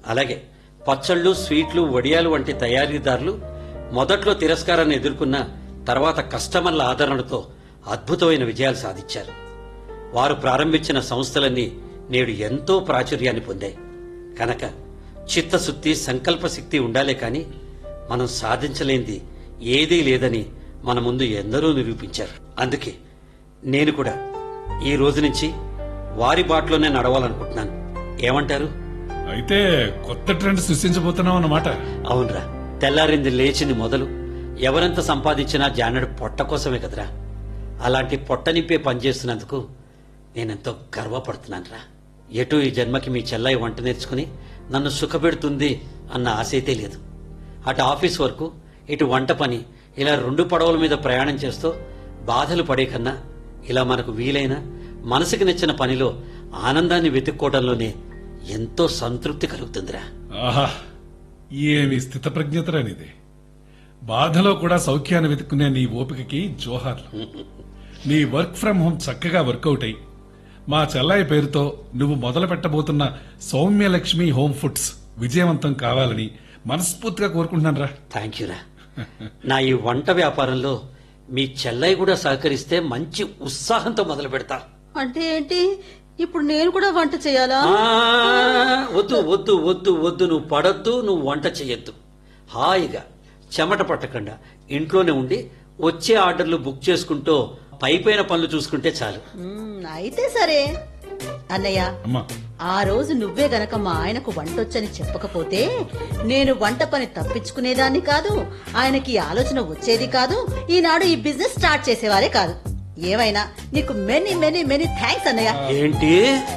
అలాగే పచ్చళ్ళు స్వీట్లు వడియాలు వంటి తయారీదారులు మొదట్లో తిరస్కారాన్ని ఎదుర్కొన్న తర్వాత కస్టమర్ల ఆదరణతో అద్భుతమైన విజయాలు సాధించారు వారు ప్రారంభించిన సంస్థలన్నీ నేడు ఎంతో ప్రాచుర్యాన్ని పొందాయి కనుక చిత్తశుద్ధి సంకల్ప శక్తి ఉండాలే కాని మనం సాధించలేనిది ఏదీ లేదని మన ముందు ఎందరో నిరూపించారు అందుకే నేను కూడా ఈ రోజు నుంచి వారి బాటలోనే నడవాలనుకుంటున్నాను ఏమంటారు అయితే కొత్త ట్రెండ్ సృష్టించబోతున్నావు అన్నమాట అవునరా తెల్లారింది లేచింది మొదలు ఎవరెంత సంపాదించినా జానడు పొట్ట కోసమే కదరా అలాంటి పొట్ట నింపే పనిచేస్తున్నందుకు నేనెంతో గర్వపడుతున్నానురా ఎటు ఈ జన్మకి మీ చెల్లయ్య వంట నేర్చుకుని నన్ను సుఖపెడుతుంది అన్న ఆశ అయితే లేదు అటు ఆఫీస్ వరకు ఇటు వంట పని ఇలా రెండు పడవల మీద ప్రయాణం చేస్తూ బాధలు పడే కన్నా ఇలా మనకు వీలైన మనసుకి నచ్చిన పనిలో ఆనందాన్ని వెతుక్కోవడంలోనే ఎంతో సంతృప్తి కలుగుతుందిరా ఆహా ఏమి స్థితప్రజ్ఞతరా నీది బాధలో కూడా సౌఖ్యాన్ని వెతుక్కునే నీ ఓపికకి జోహార్లు నీ వర్క్ ఫ్రం హోమ్ చక్కగా వర్కౌట్ అయి మా చెల్లాయి పేరుతో నువ్వు మొదలు పెట్టబోతున్న సౌమ్యలక్ష్మి హోమ్ ఫుడ్స్ విజయవంతం కావాలని మనస్ఫూర్తిగా కోరుకుంటున్నాను రా థ్యాంక్ యూరా నా ఈ వంట వ్యాపారంలో మీ చెల్లయ్య కూడా సహకరిస్తే మంచి ఉత్సాహంతో మొదలు పెడతా అంటే ఏంటి ఇప్పుడు నేను కూడా వంట చేయాలా ఆ, వద్దు వద్దు వద్దు వద్దు నువ్వు పడద్దు నువ్వు వంట చెయ్యొద్దు హాయిగా చెమట పట్టకుండా ఇంట్లోనే ఉండి వచ్చే ఆర్డర్లు బుక్ చేసుకుంటూ పైపైన పనులు చూసుకుంటే చాలు మ్మ్, అయితే సరే అన్నయ్య అమ్మా ఆ రోజు నువ్వే గనక మా ఆయనకు వంటొచ్చని చెప్పకపోతే నేను వంట పని తప్పించుకునేదాన్ని కాదు ఆయనకి ఈ ఆలోచన వచ్చేది కాదు ఈనాడు ఈ బిజినెస్ స్టార్ట్ చేసేవారే కాదు ఏమైనా నీకు మెనీ మెనీ మెనీ థ్యాంక్స్ అన్నయ్య ఏంటి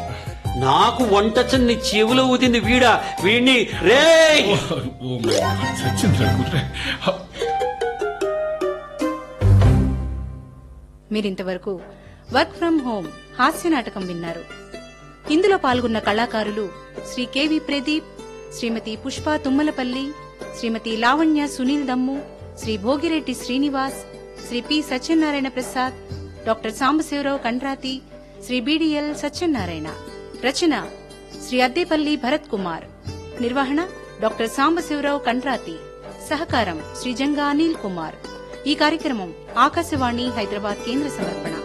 నాకు వంటచ్చని నీ చెవిలో ఊదింది వీడా వీడిని రేయ్ ఓ మై గాడ్, చచ్చిందిరా గుర్రే. మీరింతవరకు వర్క్ ఫ్రం హోం హాస్య నాటకం విన్నారు ఇందులో పాల్గొన్న కళాకారులు Shri K V Pradeep Shrimati Pushpa Tummalapalli Shrimati Lavanya Sunil Dammu Shri Bhogireddy Srinivas Shri P Satyanarayana Prasad doctor Sambasivarao Kandrati Shri B D L Satyanarayana రచన శ్రీ అద్దేపల్లి భరత్ కుమార్ నిర్వహణ డాక్టర్ సాంబశివరావు కండ్రాతి సహకారం శ్రీ జంగా అనిల్ కుమార్ ఈ కార్యక్రమం ఆకాశవాణి హైదరాబాద్ కేంద్ర సమర్పణ